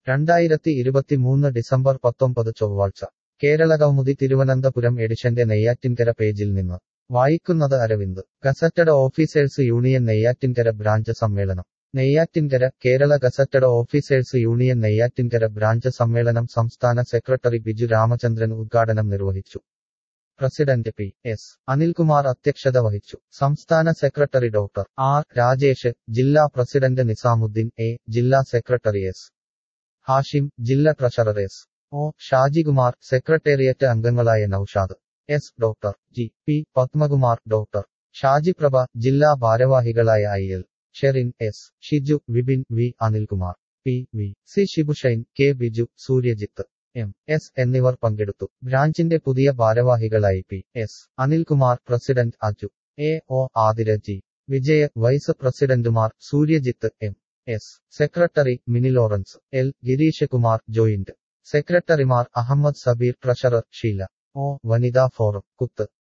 രണ്ടായിരത്തി ഇരുപത്തിമൂന്ന് ഡിസംബർ പത്തൊമ്പത് ചൊവ്വാഴ്ച കേരള കൗമുദി തിരുവനന്തപുരം എഡിഷന്റെ നെയ്യാറ്റിൻകര പേജിൽ നിന്ന് വായിക്കുന്നത് Aravind gazetted officers union Neyyattinkara branch സമ്മേളനം Neyyattinkara Kerala gazetted officers union Neyyattinkara branch സമ്മേളനം സംസ്ഥാന സെക്രട്ടറി ബിജു രാമചന്ദ്രൻ ഉദ്ഘാടനം നിർവഹിച്ചു പ്രസിഡന്റ് പി എസ് അനിൽകുമാർ അധ്യക്ഷത വഹിച്ചു സംസ്ഥാന സെക്രട്ടറി ഡോക്ടർ ആർ രാജേഷ് ജില്ലാ പ്രസിഡന്റ് നിസാമുദ്ദീൻ എ ജില്ലാ സെക്രട്ടറി എസ് ഹാഷിം ജില്ലാ treasurer S O Shajikumar secretariat അംഗങ്ങളായ Naushad S doctor G P Padmakumar doctor Shajiprabha ജില്ലാ ഭാരവാഹികളായ I L Sherin S Shiju Vipin V Anilkumar P V C Shibushine K Biju Suryajith M S എന്നിവർ പങ്കെടുത്തു ബ്രാഞ്ചിന്റെ പുതിയ ഭാരവാഹികളായി P S Anilkumar president Aju A O Athira G Vijaya vice പ്രസിഡന്റുമാർ Suryajith M S secretary Mini Lawrence L Girish Kumar joint സെക്രട്ടറിമാർ അഹമ്മദ് സബീർ ട്രഷറർ ഷീല ഒ വനിതാ ഫോറം കുത്ത്